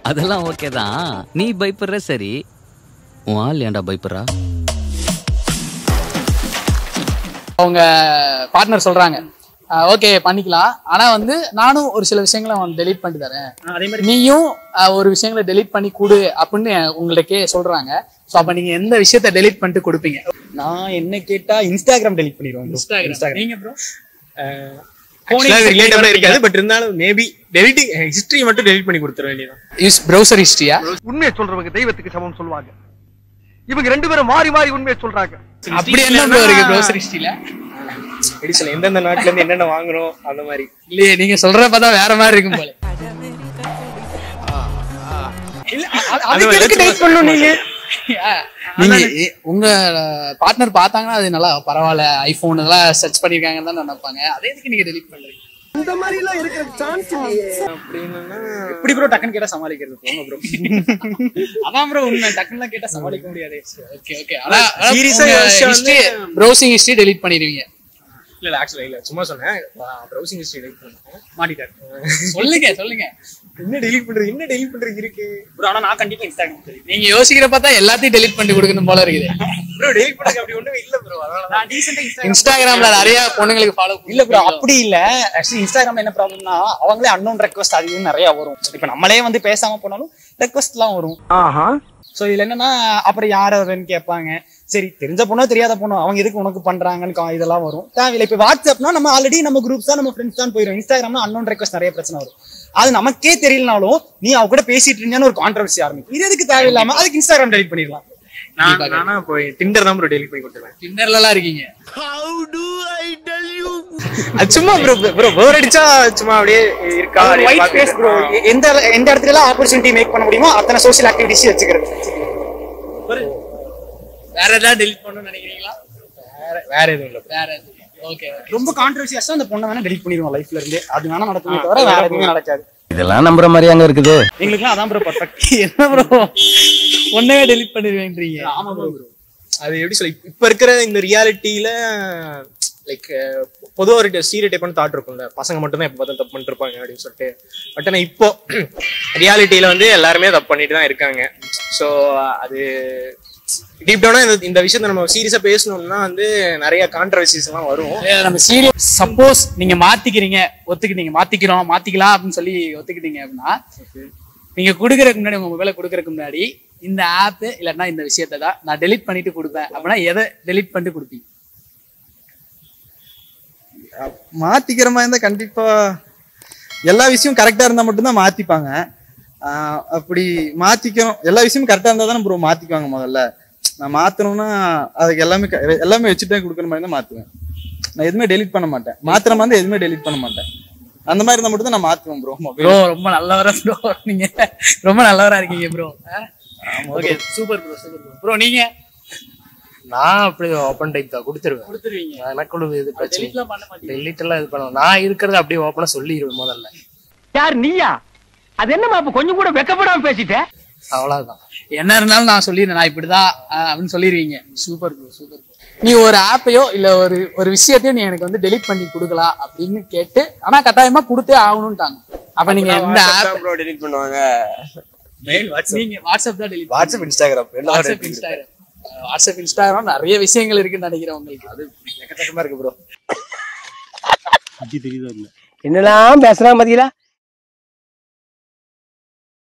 அதெல்லாம் ஓகே தான் நீ பயப்படுற சரி உன் ஆள் ஏன்டா பயப்படுறா அவங்க பார்ட்னர் சொல்றாங்க ஓகே பண்ணிக்கலாம் ஆனா வந்து நானும் ஒரு சில விஷயங்களை அவன் டெலீட் பண்ணி தரேன் அதே மாதிரி நீயும் அஹ், ஒரு விஷயங்களை டெலீட் பண்ணி கொடு அப்படின்னு உங்களுக்கே சொல்றாங்க ஸோ அப்ப நீங்க எந்த விஷயத்த டெலீட் பண்ணிட்டு கொடுப்பீங்க நான் என்ன கேட்டா இன்ஸ்டாகிராம் டெலிட் பண்ணிடுவேன் bro. இன்ஸ்டாகிராம் நீங்க ப்ரோ ரிலேட்டபிளா இருக்காது பட் இருந்தாலும் மேபி டெலிட்டிங் ஹிஸ்டரி மட்டும் டெலிட் பண்ணி கொடுத்துட வேண்டியதான் யூஸ் ப்ரௌசர் ஹிஸ்டரியா உண்மையை சொல்றவங்க தெய்வத்துக்கு சமம் சொல்லுவாங்க இவங்க ரெண்டு பேரும் மாறி மாறி உண்மையை சொல்றாங்க அப்படி என்ன ப்ரோ இருக்கு ப்ரௌசர் ஹிஸ்டரியில எப்படி சொல்ல எந்தெந்த நாட்டுல இருந்து என்னென்ன வாங்குறோம் அந்த மாதிரி இல்லையே நீங்க சொல்றத பார்த்தா வேற மாதிரி இருக்கும் போல அதுக்கு எதுக்கு delete பண்ணணும் நீங்க நீங்க எ- உங்க பார்ட்னர் பார்த்தாங்கன்னா அது நல்லா பரவாயில்ல ஐபோன் இதெல்லாம் சர்ச் பண்ணிருக்காங்கன்னு தான் நினைப்பாங்க அதே எதுக்கு நீங்க டெலீட் பண்றீங்க இப்படி ப்ரோ டக்குன்னு கேட்டா சமாளிக்கிறது போங்க ப்ரோ அதான் ப்ரோ உண்மை டக்குன்னு கேட்டா சமாளிக்க முடியாது ஓகே ஓகே ஆனா Serious ஆ யோசிச்சா வந்து- ப்ரௌசிங் ஹிஸ்டரி டெலீட் பண்ணிடுவீங்க இல்ல இல்ல ஆக்சுவலா இல்ல சும்மா சொன்னேன் ப்ரௌசிங் ஹிஸ்டரி டெலிட் பண்ணேன் மாட்டிட்டாரு சொல்லுங்க சொல்லுங்க என்ன டெலிட் பண்றது என்ன டெலிட் பண்றது இருக்கு ப்ரோ ஆனா நான் கண்டிப்பா இன்ஸ்டாகிராம் தெரியும் நீங்க யோசிக்கிற பார்த்தா எல்லாத்தையும் டெலீட் பண்ணி கொடுக்கணும் போல இருக்குது ப்ரோ டெலிட் பண்ணது அப்படி ஒண்ணுமே இல்ல ப்ரோ அதனால நான் டீசெண்டா இன்ஸ்டாகிராம்ல நிறைய பொண்ணுங்களுக்கு ஃபாலோ இல்ல ப்ரோ அப்படி இல்ல ஆக்சுவலி இன்ஸ்டாகிராம்ல என்ன ப்ராப்ளம்னா அவங்களே அன்னோன் ரெக்வஸ்ட் அது இதுன்னு நிறைய வரும் இப்ப நம்மளே வந்து பேசாம போனாலும் ரெக்வஸ்ட் எல்லாம் வரும் ஆஹா சோ இதுல என்னன்னா அப்புறம் யார் அதுன்னு கேட்பாங்க சரி தெரிஞ்ச பொண்ணோ தெரியாத பொண்ணோ அவங்க எதுக்கு உனக்கு பண்றாங்கன்னு கா- இதெல்லாம் வரும் தேவையில்லை இப்ப வாட்ஸ்அப்னா நம்ம ஆல்ரெடி நம்ம குரூப்ஸ் தான் நம்ம ஃப்ரெண்ட்ஸ் தான் போயிடும் இன்ஸ்டாகிராம்னா அன்னோன் ரெக்வஸ்ட் நிறைய பிரச்சனை வரும் அது நமக்கே தெரியலனாலும் நீ அவ கூட பேசிட்டு இருந்தேன்னு ஒரு கான்ட்ரவர்சி ஆரம்பிக்கும் இது எதுக்கு தேவையில்லாம அதுக்கு இன்ஸ்டாகிராம் டெலிட் பண்ணிடலாம் நான் நானா போய் டிண்டர் தான் ப்ரோ டெலிட் பண்ணி கொடுத்துருவேன் டிண்டர்ல எல்லாம் இருக்கீங்க அது சும்மா ப்ரோ ப்ரோ போர் அடிச்சா சும்மா அப்படியே இருக்கா அப்படியே ஒயிட் ஃபேஸ் ப்ரோ பார்த்துட்டு. எந்த எந்த இடத்துல எல்லாம் ஆப்பர்ச்சுனிட்டி மேக் பண்ண முடியுமோ அத்தனை சோஷியல் ஆக்டிவிட்டிஸ் வச்சுக்கிறது வேற ஏதாவது டெலீட் பண்ணணும்னு நினைக்கிறீங்களா வேற வேற எதுவும் இல்ல வேற ஓகே ரொம்ப கான்ட்ரவர்சியஸா அந்த பொண்ணை வேணா டெலிட் பண்ணிடுவோம் லைஃப்ல இருந்து அது வேணா நடக்குமே தவிர வேற எதுவுமே நடக்காது இதெல்லாம் நம்புற மாதிரி அங்க இருக்குது எங்களுக்குலாம் அதான் ப்ரோ பர்ஃபெக்ட் என்ன ப்ரோ ஒன்னவே டெலீட் பண்ணிடுவேன்றீங்க ஆமா ப்ரோ அது எப்படி சொல்ல இப்ப இருக்கிற இந்த ரியாலிட்டியில லைக் பொதுவா ஒரு ஸ்டீரியோ டைப்பான தாட் இருக்கும்ல பசங்க மட்டும் தான் எப்ப பார்த்தா தப்பு பண்ணிட்டு இருப்பாங்க அப்படின்னு சொல்லிட்டு பட் ஆனா இப்போ ரியாலிட்டியில வந்து எல்லாருமே தப்பு பண்ணிட்டு தான் இருக்காங்க ஸோ அது டீப் டவுனா இந்த இந்த விஷயத்த நம்ம சீரியஸா பேசணும்னா வந்து நிறைய கான்ட்ரவர்சிஸ் எல்லாம் வரும் ஏ, நம்ம சீரியஸ் சப்போஸ் நீங்க மாத்திக்கிறீங்க ஒத்துக்கிட்டீங்க மாத்திக்கிறோம் மாத்திக்கலாம் அப்படின்னு சொல்லி ஒத்துக்கிட்டீங்க அப்படின்னா நீங்க கொடுக்கறதுக்கு முன்னாடி உங்க மொபைல கொடுக்கறதுக்கு முன்னாடி இந்த ஆப் இல்லைன்னா இந்த விஷயத்தை தான் நான் டெலீட் பண்ணிட்டு கொடுப்பேன் அப்படின்னா எதை டெலீட் பண்ணிட்டு கொடுப்பீங்க மாத்திக்கிற மாதிரி இருந்தா கண்டிப்பா எல்லா விஷயமும் கரெக்டா இருந்தா மட்டும்தான் மாத்திப்பாங்க ஆஹ் அப்படி மாத்திக்கணும் எல்லா விஷயமும் கரெக்டா இருந்தா தானே ப்ரோ மாத்திக்குவாங்க முதல்ல நான் மாத்தணும்னா அதுக்கு எல்லாமே க- எல்லாமே வச்சுட்டே கொடுக்குற மாதிரி தான் மாத்துவேன் நான் எதுவுமே டெலீட் பண்ண மாட்டேன் மாத்திர மாதிரி இருந்தா எதுவுமே டெலீட் பண்ண மாட்டேன் அந்த மாதிரி இருந்தா மட்டும் தான் நான் மாத்துவேன் ப்ரோ ப்ரோ ரொம்ப நல்லவரா ப்ரோ நீங்க ரொம்ப நல்லவரா இருக்கீங்க bro okay super bro super bro bro நீங்க நான் அப்படி ஓப்பன் டைப் தான் கொடுத்துருவேன் கொடுத்துருவீங்க எனக்குள்ள இது பிரச்சனை டெலீட்லாம் பண்ண மாட்டீங்க டெலிட் எல்லாம் இது பண்ணுவேன் நான் இருக்கிறத அப்படியே ஓப்பனா சொல்லிடுவேன் முதல்ல யார் நீயா அது என்னமா அப்ப கொஞ்சம் கூட வெக்கப்படாம பேசிட்ட அவ்வளவுதான் என்ன இருந்தாலும் நான் சொல்லிடுறேன் நான் இப்படிதான் அஹ், அப்படின்னு சொல்லிடுவீங்க சூப்பர் ப்ரோ சூப்பர் நீ ஒரு ஆப்பையோ இல்ல ஒரு ஒரு விஷயத்தையோ நீ எனக்கு வந்து டெலீட் பண்ணி கொடுக்கலாம் அப்படின்னு கேட்டு ஆனா கட்டாயமா கொடுத்தே ஆகணும்ட்டாங்க அப்ப நீங்க எந்த ஆப் ப்ரோ டெலிட் பண்ணுவாங்க நீங்க வாட்ஸ்அப் தான் delete WhatsApp Instagram WhatsApp Instagram அஹ், வாட்ஸ்அப் இன்ஸ்டாகிராம் நிறைய விஷயங்கள் இருக்குன்னு நினைக்கிறேன் உங்களுக்கு அது எக்கச்சக்கமா இருக்கு ப்ரோ என்னெல்லாம் பேசுறான் பாத்தீங்களா